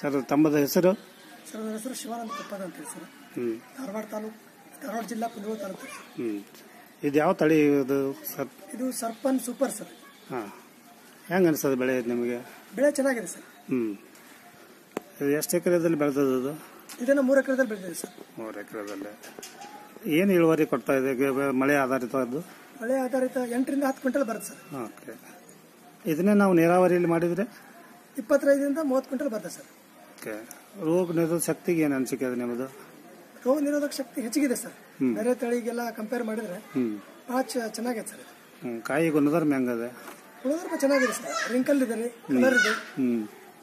Sir ತಮ್ಮದ ಹೆಸರು sir ನನ್ನ ಹೆಸರು ಶಿವಾನಂದ ಕೊಪ್ಪದ ಅಂತ ಹೇಳಿ ಸರ್ ಹ್ಞೂ ಧಾರವಾಡ ತಾಲೂಕು ಧಾರವಾಡ ಜಿಲ್ಲಾ ಕುಂದಗೋಳ ತಾಲೂಕು ಹ್ಞೂ ಇದು ಯಾವ ತಳಿ ಇದು ಸರ್ ಇದು ಸರ್ಪನ್ ಸೂಪರ್ ಸರ್ ಹಾಂ ಹೆಂಗೆ ಅನಿಸ್ತದೆ ಬೆಳೆ ನಿಮಗೆ ಬೆಳೆ ಚೆನ್ನಾಗಿದೆ ಸರ್ ಹ್ಞೂ ಇದು ಎಷ್ಟು ಎಕರೆದಲ್ಲಿ ಬೆಳೆದದ್ದು ಅದು ಇದನ್ನ ಮೂರು ಎಕರೆದಲ್ಲಿ ಬೆಳೆದಿದೆ ಸರ್ ಮೂರು ಎಕರೆದಲ್ಲಿ ಏನು ಇಳುವರಿ ಕೊಡ್ತಾ ಇದೆ ಗ- ಮಳೆ ಆಧಾರಿತವಾದ್ದು ಮಳೆ ಆಧಾರಿತ ಎಂಟರಿಂದ ಹತ್ತು ಕ್ವಿಂಟಲ್ ಬರುತ್ತೆ ಸರ್ ಓಕೆ ಇದನ್ನೇ ನಾವು ನೀರಾವರಿಯಲ್ಲಿ ಮಾಡಿದರೆ ಇಪ್ಪತ್ತೈದರಿಂದ ಮೂವತ್ತು ಕ್ವಿಂಟಲ್ ಬರುತ್ತೆ ಸರ್ ಓಕೆ ರೋಗ ನಿರೋಧಕ ಶಕ್ತಿಗೆ ಏನು ಅನಿಸಿಕೆ ಅದು ನಿಮ್ಮದು ರೋಗ ನಿರೋಧಕ ಶಕ್ತಿ ಹೆಚ್ಚಿಗಿದೆ ಸರ್ ಹ್ಮ್. ಬೇರೆ ತಳಿಗೆಲ್ಲ ಕಂಪೇರ್ ಮಾಡಿದ್ರೆ ಹ್ಞೂ ಭಾಳ ಚ- ಚೆನ್ನಾಗಿದೆ ಸರ್ ಇದು. ಹ್ಞೂ ಕಾಯಿ ಗುಣಧರ್ಮ ಹೆಂಗದೆ ಉಳಿದ್ರೆ ಚೆನ್ನಾಗಿದೆ ಸರ್ ರಿಂಕಲ್ ಇದೆ ರೀ ಕಲರ್ ಇದೆ ಹ್ಞೂ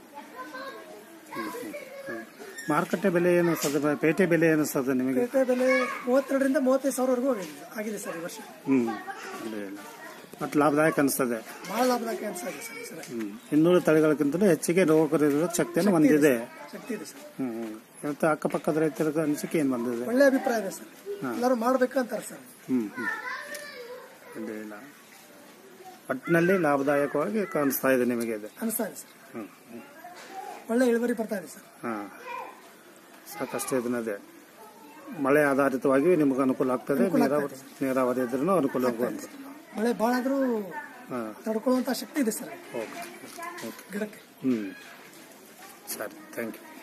ಮಾರುಕಟ್ಟೆ ಬೆಲೆ ಏನು ಅನಿಸ್ತದೆ ಪೇಟೆ ಬೆಲೆ ಏನು ಅನಿಸ್ತದೆ ನಿಮಗೆ ಪೇಟೆ ಬೆಲೆ ಮೂವತ್ತೆರಡರಿಂದ ಮೂವತ್ತೈದು ಸಾವಿರವರೆಗೂ ಹೋಗಿದೆ ಆಗಿದೆ ಸರ್ ಈ ವರ್ಷ ಹ್ಞೂ ಅದೇ ಇಲ್ಲ ಮತ್ತು ಲಾಭದಾಯಕ ಅನಿಸ್ತದೆ ಬಹಳ ಲಾಭದಾಯಕ ಅನ್ಸಾಗಿದೆ ಸರ್ ಈ ಸಲ ಹ್ಞೂ ಇನ್ನೂರು ತಳಿಗಳಕ್ಕಿಂತಲೂ ಹೆಚ್ಚಿಗೆ ರೋಗ ನಿರೋಧಕ ಶಕ್ತಿಯನ್ನು ಹೊಂದಿದೆ ಶಕ್ತಿ ಇದೆ ಸರ್ ಹ್ಞೂ ಮತ್ತು ಅಕ್ಕಪಕ್ಕದ ರೈತರ ಅನಿಸಿಕೆ ಏನು ಬಂದಿದೆ ಒಳ್ಳೆ ಅಭಿಪ್ರಾಯ ಇದೆ ಸರ್ ಎಲ್ಲರೂ ಮಾಡ್ಬೇಕು ಅಂತಾರೆ ಸರ್ ಹ್ಞೂ ಹ್ಞೂ ಅದೇ ಇಲ್ಲ ಒಟ್ಟಿನಲ್ಲಿ ಲಾಭದಾಯಕವಾಗಿ ಕಾಣಿಸ್ತಾ ಇದೆ ನಿಮಗೆ ಇದು ಅನಿಸ್ತಾ ಇದೆ ಸರ್ ಹ್ಞೂ ಹ್ಞೂ ಒಳ್ಳೆ ಇಳುವರಿ ಬರ್ತಾ ಇದೆ ಸರ್ ಹಾಂ ಸಾಕಷ್ಟು ಇದನ್ನದೇ ಮಳೆ ಆಧಾರಿತವಾಗಿ ನಿಮಗೆ ಅನುಕೂಲ ಆಗ್ತದೆ ನೀರಾವರಿ ನೀರಾವರಿ ಇದ್ರೂ ಅನುಕೂಲ ಆಗುವಂಥದ್ದು ಮಳೆ ಭಾಳ ಆದ್ರೂ ಹಾಂ ತಡ್ಕೊಳ್ಳುವಂತ ಶಕ್ತಿ ಇದೆ ಸರ್ ಓಕೆ ಓಕೆ ಗಿಡಕ್ಕೆ ಹ್ಞೂ ಸರಿ ಥ್ಯಾಂಕ್ ಯು